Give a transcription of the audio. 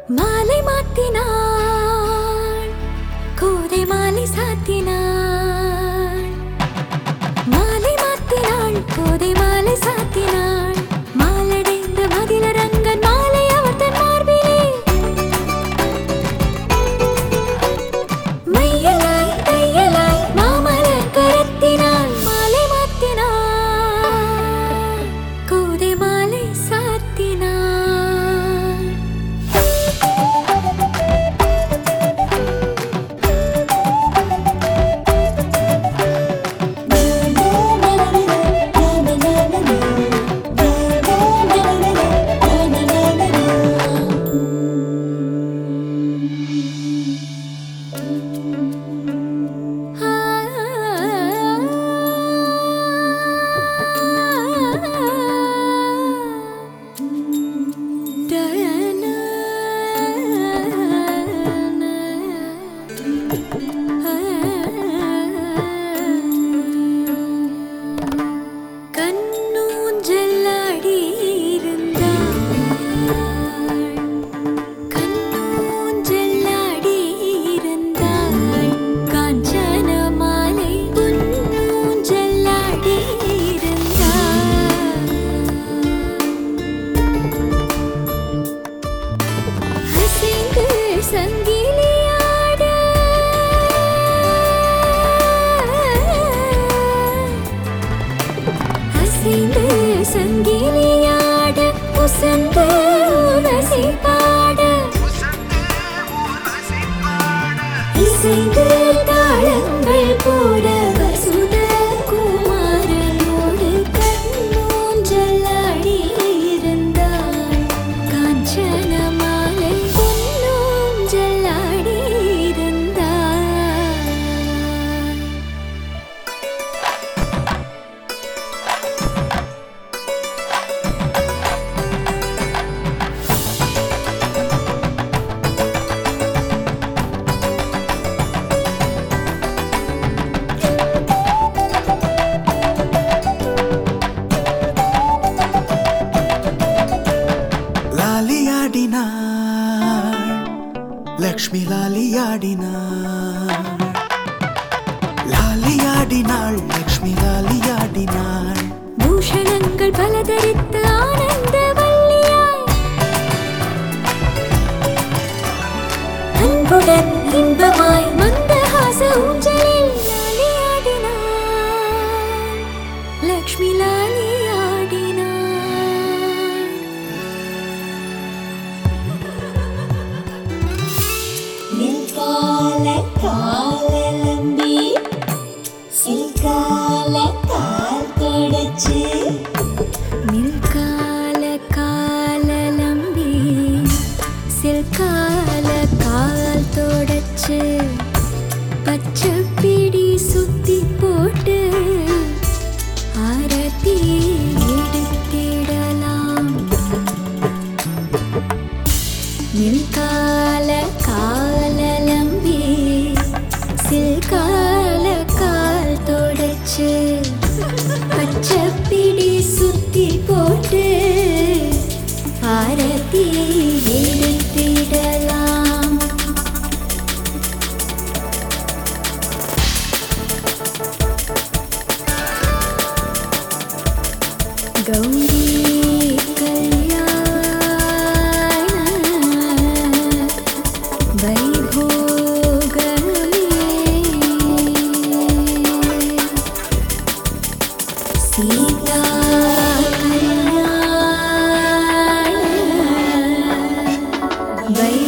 மாலை மாத்தினாள் கோதை மாலை சாத்தினாள் மாலை மாத்தினாள் கோதை மாலை சாத்தினாள் மாலடைந்த மதிலரங்கன் மாலை அவர் தன் மார்பிலே மையலாய் தையலாய் மாமலர் கரத்தினாள் மாலை மாத்தினாள் கோதை மாலை சாத்தினாள் கண்ணூஞ்சலாடி இருந்தாள் கண்ணூஞ்சலாடி இருந்தாள் காஞ்சன மாலை பொன்னூஞ்சலாடி இருந்தாள் அசைந்து சங்கிலியாட அசைந்து சங்கிலியாட உசந்து உரசி பாட இசைந்து தாளங்கள் போட வசுத குமாரனோடு கண்ணூஞ்சலாடி இருந்தாள் காஞ்சன மாலை பொன்னூஞ்சலாடி இருந்தாள் லாலியாடினாள் லக்ஷ்மி லாலியாடினாள் லாலியாடினாள் லக்ஷ்மி லாலியாடினாள் பூஷணங்கள் பல தரித்து ஆனந்த வள்ளியாய் அன்புடன் இன்பமாய் மந்தஹாச ஊஞ்சலில் லாலியாடினாள் லக்ஷ்மி லாலியாடினாள் நிற்கால காலலம்பி சில்கால கால் தொடச்சு நில்கால காலலம்பி சில்கால கால் தொடச்சு பச்சை பிடி சுத்தி போட்டு ஆரத்தி எடுத்திடலாம் நில்கால காலலம்பி சில்கால கால் தொடச்சு பச்சை பிடி சுத்தி போட்டு ஆரத்தி எடுத்திடலாம் கௌரி கல்யாண வைபோகமே சீதா கல்யாண வை